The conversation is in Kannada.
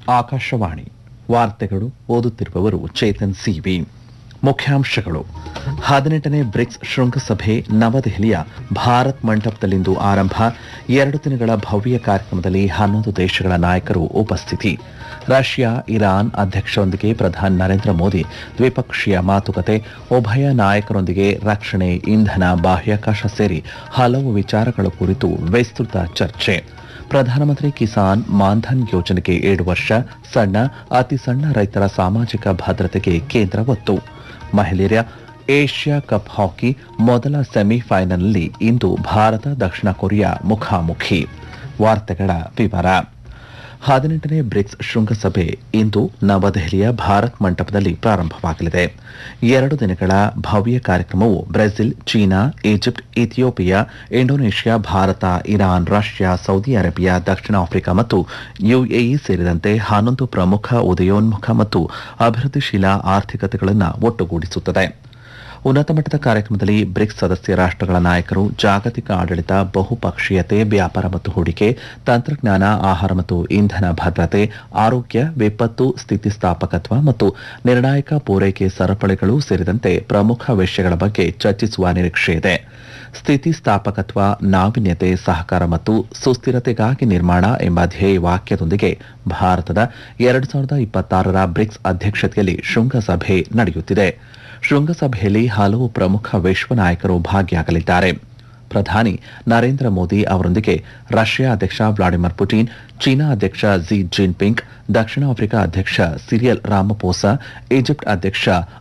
ಆಕಾಶವಾಣಿ ವಾರ್ತೆಗಳು ಓದುತ್ತಿರುವವರು ಚೇತನ್ ಸಿವಿ ಮುಖ್ಯಾಂಶಗಳು ಹದಿನೆಂಟನೇ ಬ್ರಿಕ್ಸ್ ಶೃಂಗಸಭೆ ನವದೆಹಲಿಯ ಭಾರತ್ ಮಂಟಪದಲ್ಲಿಂದು ಆರಂಭ ಎರಡು ದಿನಗಳ ಭವ್ಯ ಕಾರ್ಯಕ್ರಮದಲ್ಲಿ ಹನ್ನೊಂದು ದೇಶಗಳ ನಾಯಕರು ಉಪಸ್ಥಿತಿ ರಷ್ಯಾ ಇರಾನ್ ಅಧ್ಯಕ್ಷರೊಂದಿಗೆ ಪ್ರಧಾನಿ ನರೇಂದ್ರ ಮೋದಿ ದ್ವಿಪಕ್ಷೀಯ ಮಾತುಕತೆ ಉಭಯ ನಾಯಕರೊಂದಿಗೆ ರಕ್ಷಣೆ ಇಂಧನ ಬಾಹ್ಯಾಕಾಶ ಸೇರಿ ಹಲವು ವಿಚಾರಗಳ ಕುರಿತು ವಿಸ್ತೃತ ಚರ್ಚೆ ಪ್ರಧಾನಮಂತ್ರಿ ಕಿಸಾನ್ ಮಾನ್ಧನ್ ಯೋಜನೆಗೆ ಏಳು ವರ್ಷ ಸಣ್ಣ ಅತಿ ಸಣ್ಣ ರೈತರ ಸಾಮಾಜಿಕ ಭದ್ರತೆಗೆ ಕೇಂದ್ರ ಒತ್ತು ಮಹಿಳೆಯರ ಏಷ್ಯಾ ಕಪ್ ಹಾಕಿ ಮೊದಲ ಸೆಮಿಫೈನಲ್ನಲ್ಲಿ ಇಂದು ಭಾರತ ದಕ್ಷಿಣ ಕೊರಿಯಾ ಮುಖಾಮುಖಿ ವಾರ್ತೆಗಳ ವಿವರ ಹದಿನೆಂಟನೇ ಬ್ರಿಕ್ಸ್ ಶೃಂಗಸಭೆ ಇಂದು ನವದೆಹಲಿಯ ಭಾರತ್ ಮಂಟಪದಲ್ಲಿ ಪ್ರಾರಂಭವಾಗಲಿದೆ ಎರಡು ದಿನಗಳ ಭವ್ಯ ಕಾರ್ಯಕ್ರಮವು Brazil China Egypt Ethiopia Indonesia Bharat Iran Russia Saudi Arabia ದಕ್ಷಿಣ ಆಫ್ರಿಕಾ ಮತ್ತು ಯುಎಇ ಸೇರಿದಂತೆ ಹನ್ನೊಂದು ಪ್ರಮುಖ ಉದಯೋನ್ಮುಖ ಮತ್ತು ಅಭಿವೃದ್ಧಿಶೀಲ ಆರ್ಥಿಕತೆಗಳನ್ನು ಒಟ್ಟುಗೂಡಿಸುತ್ತದೆ ಉನ್ನತ ಮಟ್ಟದ ಕಾರ್ಯಕ್ರಮದಲ್ಲಿ ಬ್ರಿಕ್ಸ್ ಸದಸ್ಯ ರಾಷ್ಟ್ರಗಳ ನಾಯಕರು ಜಾಗತಿಕ ಆಡಳಿತ ಬಹುಪಕ್ಷೀಯತೆ ವ್ಯಾಪಾರ ಮತ್ತು ಹೂಡಿಕೆ ತಂತ್ರಜ್ಞಾನ ಆಹಾರ ಮತ್ತು ಇಂಧನ ಭದ್ರತೆ ಆರೋಗ್ಯ ವಿಪತ್ತು ಸ್ಥಿತಿಸ್ಥಾಪಕತ್ವ ಮತ್ತು ನಿರ್ಣಾಯಕ ಪೂರೈಕೆ ಸರಪಳಿಗಳು ಸೇರಿದಂತೆ ಪ್ರಮುಖ ವಿಷಯಗಳ ಬಗ್ಗೆ ಚರ್ಚಿಸುವ ನಿರೀಕ್ಷೆಯಿದೆ ಸ್ಥಿತಿಸ್ಥಾಪಕತ್ವ ನಾವೀನ್ಯತೆ ಸಹಕಾರ ಮತ್ತು ಸುಸ್ಥಿರತೆಗಾಗಿ ನಿರ್ಮಾಣ ಎಂಬ ಧ್ಯೇಯ ವಾಕ್ಯದೊಂದಿಗೆ ಭಾರತದ ಎರಡು ಸಾವಿರದ ಇಪ್ಪತ್ತಾರರ ಬ್ರಿಕ್ಸ್ ಅಧ್ಯಕ್ಷತೆಯಲ್ಲಿ ಶೃಂಗಸಭೆ ನಡೆಯುತ್ತಿದೆ ಶೃಂಗಸಭೆಯಲ್ಲಿ ಹಲವು ಪ್ರಮುಖ ವಿಶ್ವ ನಾಯಕರು ಭಾಗಿಯಾಗಲಿದ್ದಾರೆ ಪ್ರಧಾನಿ ನರೇಂದ್ರ ಮೋದಿ ಅವರೊಂದಿಗೆ ರಷ್ಯಾ ಅಧ್ಯಕ್ಷ ವ್ಲಾಡಿಮಿರ್ ಪುಟಿನ್ ಚೀನಾ ಅಧ್ಯಕ್ಷ ಜಿ ಜಿನ್ಪಿಂಗ್ ದಕ್ಷಿಣ ಆಫ್ರಿಕಾ ಅಧ್ಯಕ್ಷ ಸಿರಿಯಲ್ ರಾಮಪೋಸಾ ಈಜಿಪ್ಟ್ ಅಧ್ಯಕ್ಷ